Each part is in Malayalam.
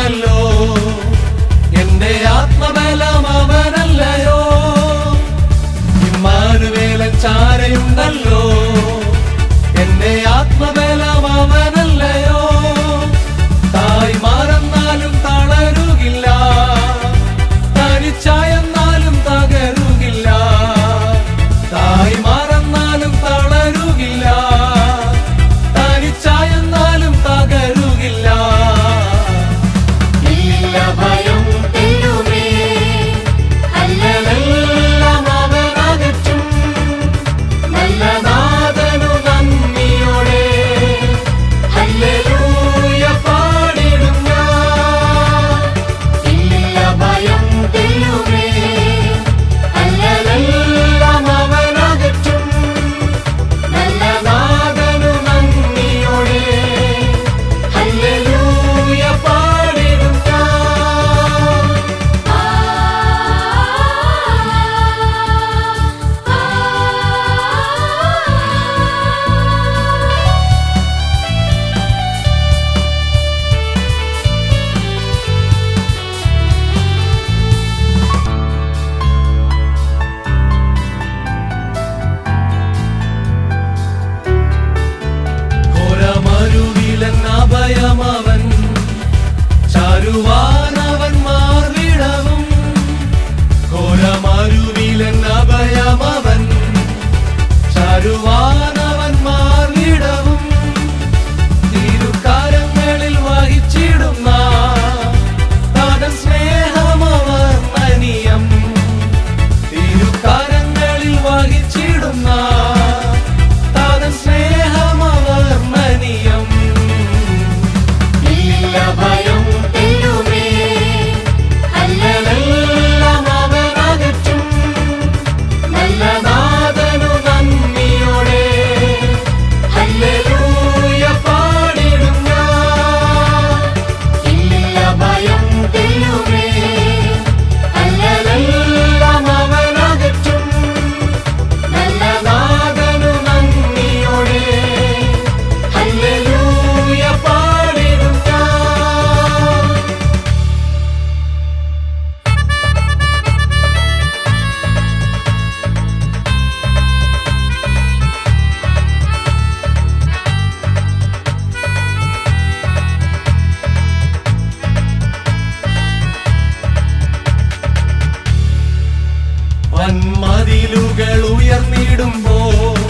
ചാരയുണ്ടല്ലോ എന്റെ ആത്മബലം അവനല്ലയോ ഇമ്മാനുവേലൻ ചാരയുണ്ടല്ലോ എന്റെ ആത്മബലം അവനല്ലയോ തായ് മറന്നാലും തളരുകില്ല തനിച്ചായെന്നാലും തകരുകില്ല തായ് മറന്നാലും തളരുകില്ല തനിച്ചായെന്നാലും തകരുകില്ല ഇല്ല ഭയം തെല്ലുമേ അല്ലലെല്ലാം അവനകറ്റും നല്ല നാഥനു നന്ദിയോടെ ഹല്ലേലൂയ പാടിടും ഞാൻ ഇല്ല ഭയം തെല്ലുമേ അല്ലലെല്ലാം അവനകറ്റും നല്ല നാഥനു നന്ദിയോടെ ഹല്ലേലൂയ പാടിടും ഞാൻ ആ ഘോരമരുവിലൻ അഭയമവൻ ചാരുവാനവൻ മാർവിടവും ഘോരമരുവിലൻ അഭയമവൻ ചാരുവാനവൻ മാർവിടവും തിരുക്കാരങ്ങളിൽ വഹിച്ചിടുന്ന താതൻ സ്നേഹമവർ മനിയം തിരുക്കാരങ്ങളിൽ വഹിച്ചിടുന്ന താതൻ സ്നേഹമവർ മനിയം ഇല്ല ഭയം തെല്ലുമേ അല്ലലെല്ലാം അവനകറ്റും നല്ല നാഥനു നന്ദിയോടെ ഹല്ലേലൂയ പാടിടും ഞാൻ ഇല്ല ഭയം തെല്ലുമേ അല്ലലെല്ലാം അവനകറ്റും നല്ല നാഥനു നന്ദിയോടെ ഹല്ലേലൂയ പാടിടും ഞാൻ വൻമതിലുകൾ ഉയർന്നിടുമ്പോ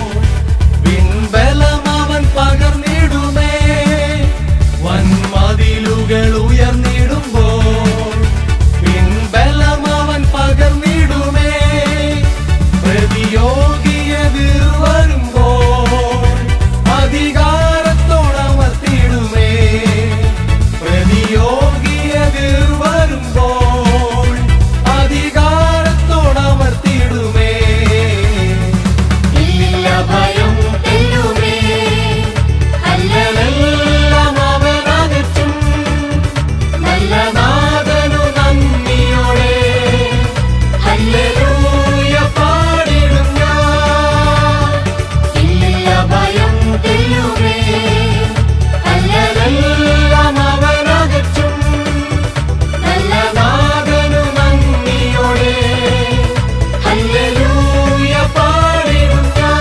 പിൻബലം അവൻ പകർന്നിടുമേ വൻമതിലുകൾ ഉയർന്നിടുമ്പോ പിൻബലം അവൻ പകർന്നിടുമേ പ്രതിയോഗിയതിർ വരുമ്പോൾ അധികാരത്തോടമർത്തിടുമേ പ്രതിയോഗിയതിർ വരുമ്പോൾ അധികാരത്തോടമർത്തിടുമേ ഇല്ല ഭയം തെല്ലുമേ അല്ലലെല്ലാം അവനകറ്റും നല്ല നാഥനു നന്ദിയോടെ ഹല്ലേലൂയ പാടിടും ഞാൻ ഇല്ല ഭയം തെല്ലുമേ അല്ലലെല്ലാം അവനകറ്റും നല്ല നാഥനു നന്ദിയോടെ ഹല്ലേലൂയ പാടിടും ഞാൻ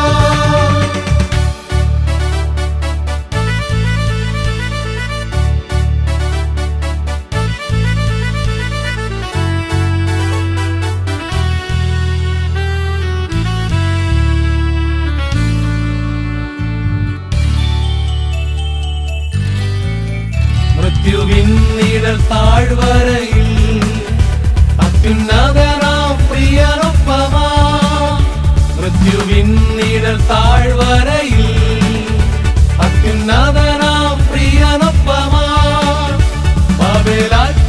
മൃത്യുവിൻ നിഴൽ താഴ്വരയിൽ അത്യുന്നതനാം പ്രിയനൊപ്പമാ മൃത്യുവിൻ നിഴൽ താഴ്വരയിൽ അത്യുന്നതനാം പ്രിയനൊപ്പമാ ബബേലാറ്റ്